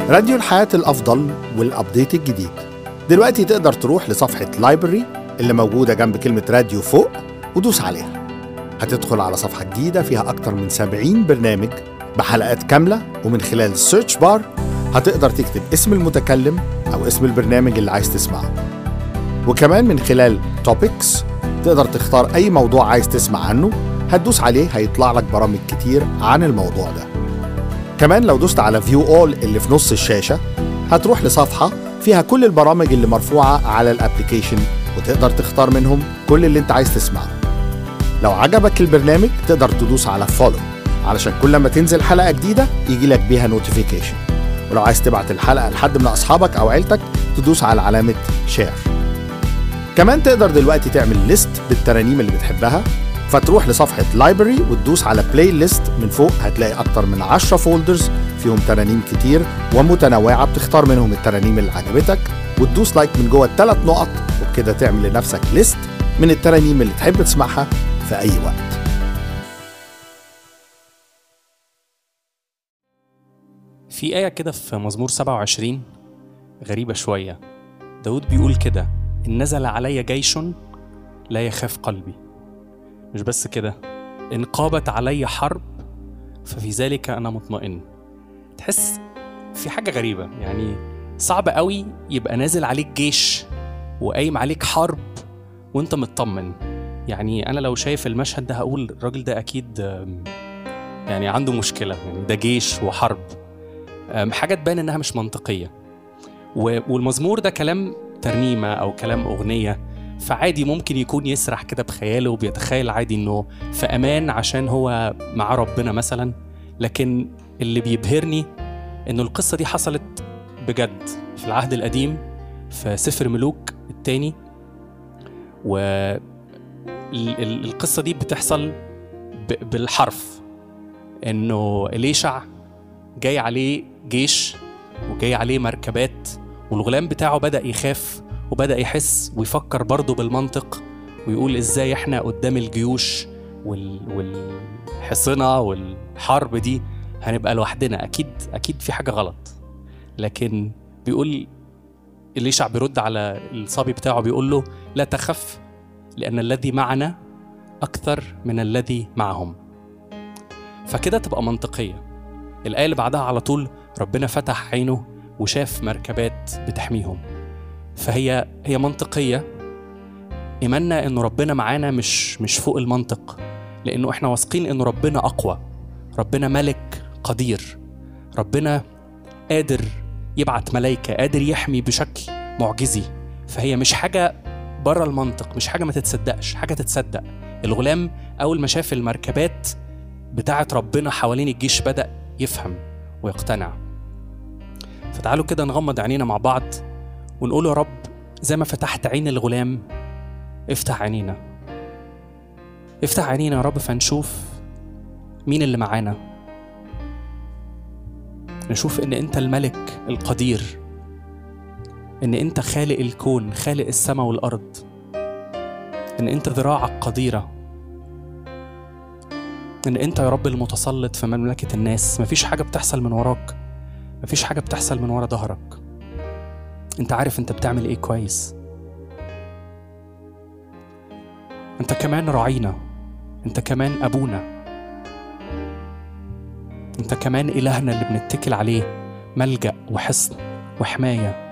راديو الحياة الأفضل والأبديت الجديد دلوقتي تقدر تروح لصفحة لايبرري اللي موجودة جنب كلمة راديو فوق ودوس عليها هتدخل على صفحة جديدة فيها أكتر من 70 برنامج بحلقات كاملة ومن خلال السيرش بار هتقدر تكتب اسم المتكلم أو اسم البرنامج اللي عايز تسمعه وكمان من خلال توبكس تقدر تختار أي موضوع عايز تسمع عنه هتدوس عليه هيطلع لك برامج كتير عن الموضوع ده كمان لو دوست على فيو اول اللي في نص الشاشة هتروح لصفحة فيها كل البرامج اللي مرفوعة على الابليكيشن وتقدر تختار منهم كل اللي انت عايز تسمعه لو عجبك البرنامج تقدر تدوس على فولو علشان كل ما تنزل حلقة جديدة يجي لك بيها نوتيفيكيشن ولو عايز تبعت الحلقة لحد من أصحابك أو عيلتك تدوس على علامة شير كمان تقدر دلوقتي تعمل ليست بالترانيم اللي بتحبها فتروح لصفحة لايبرري وتدوس على بلاي ليست من فوق هتلاقي أكتر من 10 فولدرز فيهم ترانيم كتير ومتنوعة بتختار منهم الترانيم اللي عجبتك وتدوس لايك من جوه الثلاث نقط وبكده تعمل لنفسك ليست من الترانيم اللي تحب تسمعها في أي وقت في آية كده في مزمور 27 غريبة شوية داود بيقول كده إن نزل علي جيش لا يخاف قلبي مش بس كده إن قامت علي حرب ففي ذلك أنا مطمئن تحس في حاجة غريبة يعني صعب قوي يبقى نازل عليك جيش وقايم عليك حرب وانت مطمن يعني انا لو شايف المشهد ده هقول الراجل ده اكيد آم، يعني عنده مشكله يعني ده جيش وحرب آم، حاجه تبان انها مش منطقيه و- والمزمور ده كلام ترنيمه او كلام اغنيه فعادي ممكن يكون يسرح كده بخياله وبيتخيل عادي انه في امان عشان هو مع ربنا مثلا لكن اللي بيبهرني انه القصه دي حصلت بجد في العهد القديم في سفر ملوك الثاني و ال- ال- القصة دي بتحصل ب- بالحرف انه إليشع جاي عليه جيش وجاي عليه مركبات والغلام بتاعه بدأ يخاف وبدأ يحس ويفكر برضه بالمنطق ويقول ازاي احنا قدام الجيوش وال... والحصنة والحرب دي هنبقى لوحدنا اكيد اكيد في حاجة غلط لكن بيقول إليشع بيرد على الصبي بتاعه بيقول له لا تخف لأن الذي معنا أكثر من الذي معهم فكده تبقى منطقية الآية اللي بعدها على طول ربنا فتح عينه وشاف مركبات بتحميهم فهي هي منطقية إيماننا إنه ربنا معانا مش مش فوق المنطق لأنه إحنا واثقين إنه ربنا أقوى ربنا ملك قدير ربنا قادر يبعت ملايكة قادر يحمي بشكل معجزي فهي مش حاجة بره المنطق مش حاجة ما تتصدقش حاجة تتصدق الغلام أول ما شاف المركبات بتاعة ربنا حوالين الجيش بدأ يفهم ويقتنع فتعالوا كده نغمض عينينا مع بعض ونقول يا رب زي ما فتحت عين الغلام افتح عينينا افتح عينينا يا رب فنشوف مين اللي معانا نشوف ان انت الملك القدير ان انت خالق الكون خالق السماء والارض ان انت ذراعك قديره ان انت يا رب المتسلط في مملكه الناس مفيش حاجه بتحصل من وراك مفيش حاجه بتحصل من ورا ظهرك انت عارف انت بتعمل ايه كويس انت كمان راعينا انت كمان ابونا انت كمان الهنا اللي بنتكل عليه ملجا وحصن وحمايه